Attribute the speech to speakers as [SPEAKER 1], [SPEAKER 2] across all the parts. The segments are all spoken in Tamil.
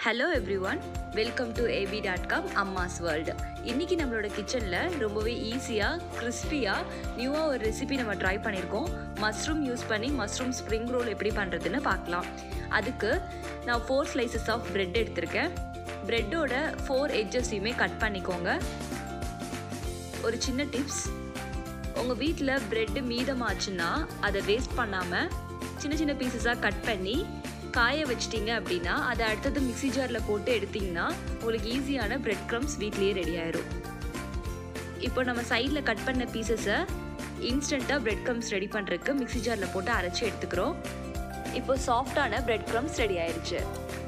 [SPEAKER 1] hello everyone welcome to AB dot com Amma's world இன்றைக்கி நம்மளோட கிச்சனில் ரொம்பவே ஈஸியாக கிறிஸ்பியாக நியூவாக ஒரு ரெசிபி நம்ம ட்ரை பண்ணியிருக்கோம் மஷ்ரூம் யூஸ் பண்ணி மஷ்ரூம் ஸ்ப்ரிங் ரோல் எப்படி பண்ணுறதுன்னு பார்க்கலாம் அதுக்கு நான் ஃபோர் ஸ்லைசஸ் ஆஃப் பிரெட் எடுத்திருக்கேன் ப்ரெட்டோட ஃபோர் எட்ஜஸையுமே கட் பண்ணிக்கோங்க ஒரு சின்ன டிப்ஸ் உங்கள் வீட்டில் ப்ரெட்டு மீதமாச்சுன்னா அதை வேஸ்ட் பண்ணாமல் சின்ன சின்ன பீசஸாக கட் பண்ணி காய வச்சிட்டிங்க அப்படின்னா அதை அடுத்தது மிக்ஸி ஜாரில் போட்டு எடுத்திங்கன்னா உங்களுக்கு ஈஸியான பிரெட் க்ரம்ஸ் வீட்லேயே ரெடி ஆயிரும் இப்போ நம்ம சைடில் கட் பண்ண பீசஸை இன்ஸ்டண்ட்டாக பிரெட் க்ரம்ஸ் ரெடி பண்ணுறதுக்கு மிக்ஸி ஜாரில் போட்டு அரைச்சி எடுத்துக்கிறோம் இப்போ சாஃப்டான பிரெட் க்ரம்ஸ் ரெடி ஆயிடுச்சு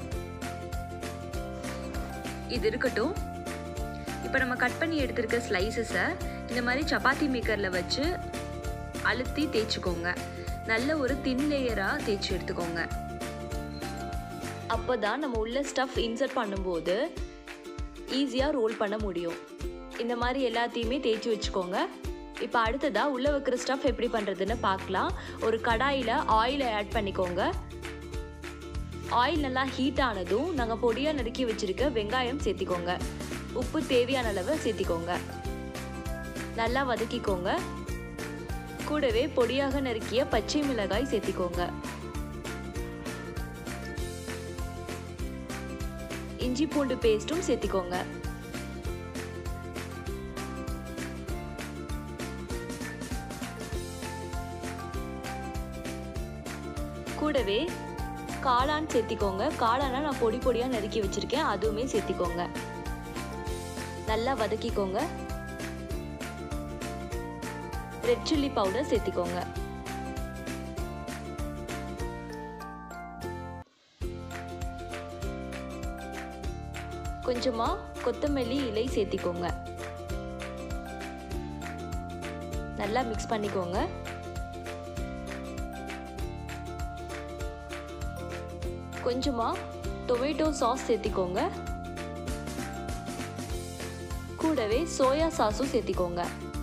[SPEAKER 1] இது இருக்கட்டும் இப்போ நம்ம கட் பண்ணி எடுத்திருக்க ஸ்லைசஸை இந்த மாதிரி சப்பாத்தி மேக்கரில் வச்சு அழுத்தி தேய்ச்சிக்கோங்க நல்ல ஒரு தின் லேயராக தேய்ச்சி எடுத்துக்கோங்க அப்போ தான் நம்ம உள்ள ஸ்டஃப் இன்சர்ட் பண்ணும்போது ஈஸியாக ரோல் பண்ண முடியும் இந்த மாதிரி எல்லாத்தையுமே தேய்ச்சி வச்சுக்கோங்க இப்போ அடுத்ததாக உள்ளே வைக்கிற ஸ்டஃப் எப்படி பண்ணுறதுன்னு பார்க்கலாம் ஒரு கடாயில் ஆயிலை ஆட் பண்ணிக்கோங்க ஆயில் நல்லா ஹீட் ஆனதும் நாங்கள் பொடியாக நறுக்கி வச்சுருக்க வெங்காயம் சேர்த்திக்கோங்க உப்பு தேவையான அளவு சேர்த்திக்கோங்க நல்லா வதக்கிக்கோங்க கூடவே பொடியாக நறுக்கிய பச்சை மிளகாய் சேர்த்திக்கோங்க இஞ்சி பூண்டு பேஸ்ட்டும் சேர்த்திக்கோங்க கூடவே காளான் சேர்த்திக்கோங்க காளானை நான் பொடி பொடியாக நறுக்கி வச்சுருக்கேன் அதுவுமே சேர்த்திக்கோங்க நல்லா வதக்கிக்கோங்க ரெட் சில்லி பவுடர் சேர்த்திக்கோங்க கொஞ்சமாக கொத்தமல்லி இலை சேர்த்திக்கோங்க நல்லா மிக்ஸ் பண்ணிக்கோங்க கொஞ்சமாக டொமேட்டோ சாஸ் சேர்த்திக்கோங்க கூடவே சோயா சாஸும் சேர்த்திக்கோங்க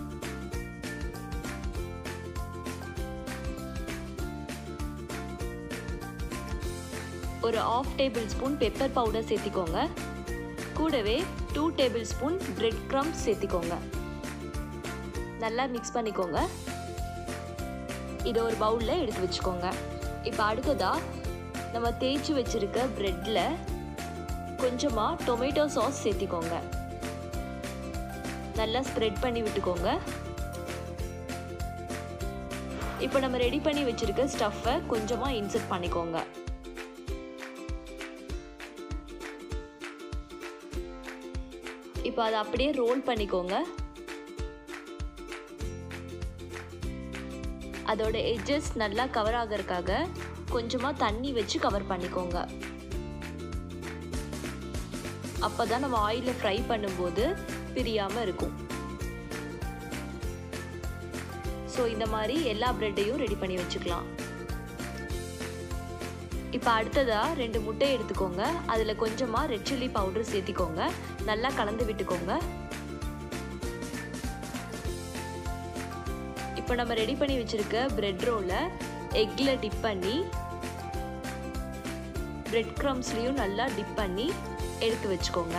[SPEAKER 1] ஒரு half tablespoon pepper powder சேர்த்திக்கோங்க கூடவே two tablespoon bread crumbs சேர்த்திக்கோங்க நல்லா மிக்ஸ் பண்ணிக்கோங்க இதை ஒரு பவுலில் எடுத்து வச்சுக்கோங்க இப்போ அடுத்ததாக நம்ம தேய்ச்சி வச்சுருக்க ப்ரெட்டில் கொஞ்சமாக டொமேட்டோ சாஸ் சேர்த்திக்கோங்க நல்லா ஸ்ப்ரெட் பண்ணி விட்டுக்கோங்க இப்போ நம்ம ரெடி பண்ணி வச்சுருக்க ஸ்டஃப்பை கொஞ்சமாக இன்சர்ட் பண்ணிக்கோங்க இப்போ அதை அப்படியே ரோல் பண்ணிக்கோங்க அதோட எட்ஜஸ் நல்லா கவர் ஆகிறதுக்காக கொஞ்சமாக தண்ணி வச்சு கவர் பண்ணிக்கோங்க அப்போ தான் நம்ம ஆயிலில் ஃப்ரை பண்ணும்போது பிரியாமல் இருக்கும் ஸோ இந்த மாதிரி எல்லா ப்ரெட்டையும் ரெடி பண்ணி வச்சுக்கலாம் இப்போ அடுத்ததாக ரெண்டு முட்டை எடுத்துக்கோங்க அதில் கொஞ்சமாக ரெட் சில்லி பவுடர் சேர்த்திக்கோங்க நல்லா கலந்து விட்டுக்கோங்க இப்போ நம்ம ரெடி பண்ணி வச்சுருக்க பிரெட் ரோலை எக்கில் டிப் பண்ணி பிரெட் க்ரம்ஸ்லேயும் நல்லா டிப் பண்ணி எடுத்து வச்சுக்கோங்க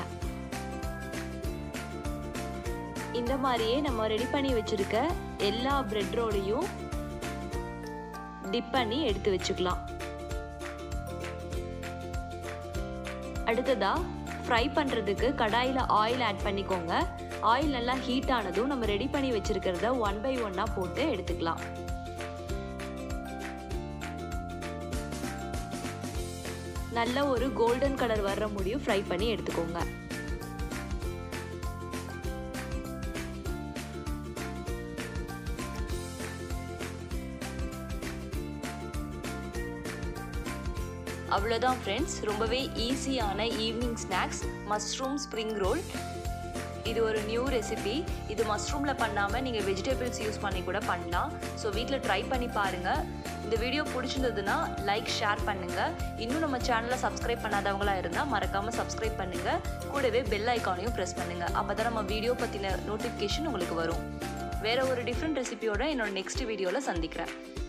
[SPEAKER 1] இந்த மாதிரியே நம்ம ரெடி பண்ணி வச்சுருக்க எல்லா பிரெட் ரோலையும் டிப் பண்ணி எடுத்து வச்சுக்கலாம் அடுத்ததா ஃப்ரை பண்ணுறதுக்கு கடாயில் ஆயில் ஆட் பண்ணிக்கோங்க ஆயில் நல்லா ஹீட் ஆனதும் நம்ம ரெடி பண்ணி வச்சுருக்கிறத ஒன் பை ஒன்னாக போட்டு எடுத்துக்கலாம் நல்ல ஒரு கோல்டன் கலர் வர்ற முடியும் ஃப்ரை பண்ணி எடுத்துக்கோங்க அவ்வளோதான் ஃப்ரெண்ட்ஸ் ரொம்பவே ஈஸியான evening snacks mushroom spring roll இது ஒரு நியூ ரெசிபி இது மஷ்ரூமில் பண்ணாமல் நீங்கள் வெஜிடபிள்ஸ் யூஸ் பண்ணி கூட பண்ணலாம் ஸோ வீட்டில் ட்ரை பண்ணி பாருங்கள் இந்த வீடியோ பிடிச்சிருந்ததுன்னா லைக் ஷேர் பண்ணுங்கள் இன்னும் நம்ம சேனலை சப்ஸ்கிரைப் பண்ணாதவங்களா இருந்தால் மறக்காமல் சப்ஸ்கிரைப் பண்ணுங்கள் கூடவே பெல் ஐக்கானையும் ப்ரெஸ் பண்ணுங்கள் அப்போ தான் நம்ம வீடியோ பற்றின நோட்டிஃபிகேஷன் உங்களுக்கு வரும் வேறு ஒரு டிஃப்ரெண்ட் ரெசிபியோட என்னோட நெக்ஸ்ட் வீடியோவில் சந்திக்கிறேன்